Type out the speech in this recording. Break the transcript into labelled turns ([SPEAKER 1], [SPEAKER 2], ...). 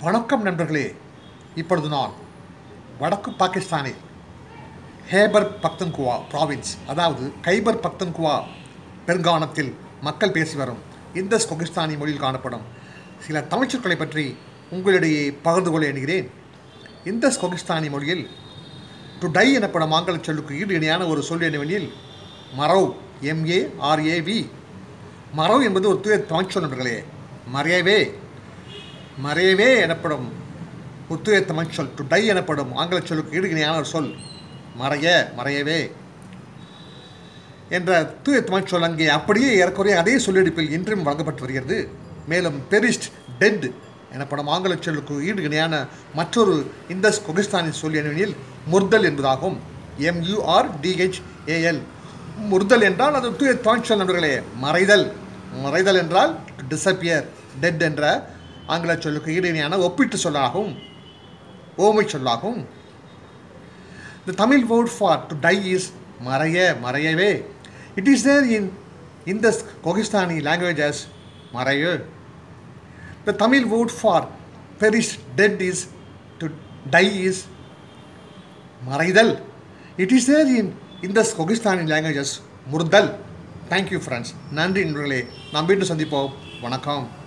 [SPEAKER 1] வணக்கம் நண்பர்களே இப்பொழுது நான் வடக்கு பாகிஸ்தானில் ஹேபர் பக்தன்குவா ப்ராவின்ஸ் அதாவது கைபர் பக்தன்குவா பெருங்கானத்தில் மக்கள் பேசி வரும் இந்த கொகிஸ்தானி மொழியில் காணப்படும் சில தமிழ்ச் சொற்களை பற்றி உங்களிடையே பகிர்ந்து கொள்ள எண்ணுகிறேன் இந்த கொகிஸ்தானி மொழியில் டு டை எனப்படும் ஆங்கில சொல்லுக்கு ஈடு இணையான ஒரு சொல் என்னவெனில் மரவ் எம்ஏ ஆர்ஏவி மரவ் என்பது ஒரு தூய தமிழ்ச் சொல் நண்பர்களே மறையவே மறையவே எனப்படும் ஒத்துய தமிழ் சொல் டு டை எனப்படும் ஆங்கில சொல்லுக்கு ஈடு இணையான ஒரு சொல் மறைய மறையவே என்ற தூய தமிழ் சொல் அங்கே அப்படியே ஏறக்குறைய அதே சொல்லெடுப்பில் இன்றும் வழங்கப்பட்டு வருகிறது மேலும் பெரிஸ்ட் டெட் எனப்படும் ஆங்கில சொல்லுக்கு ஈடு இணையான மற்றொரு இந்தஸ் கொகிஸ்தானின் சொல் என்னவெனில் முர்தல் என்பதாகும் எம்யூஆர் டிஹெச்ஏஎல் முர்தல் என்றால் அது தூய தமிழ் சொல் நண்பர்களே மறைதல் மறைதல் என்றால் டிசப்பியர் டெட் என்ற ஆங்கில சொல்லுக்கு ஈடு இணையான ஒப்பீட்டு சொல்லாகும் ஓமை சொல்லாகும் The Tamil word for to die is maraya, marayave. It is there in in the Kogistani language as marayu. The Tamil word for perish dead is to die is maraidal. It is there in in the Kogistani language as murdal. Thank you friends. நன்றி நண்பர்களே நாம் மீண்டும் சந்திப்போம் வணக்கம்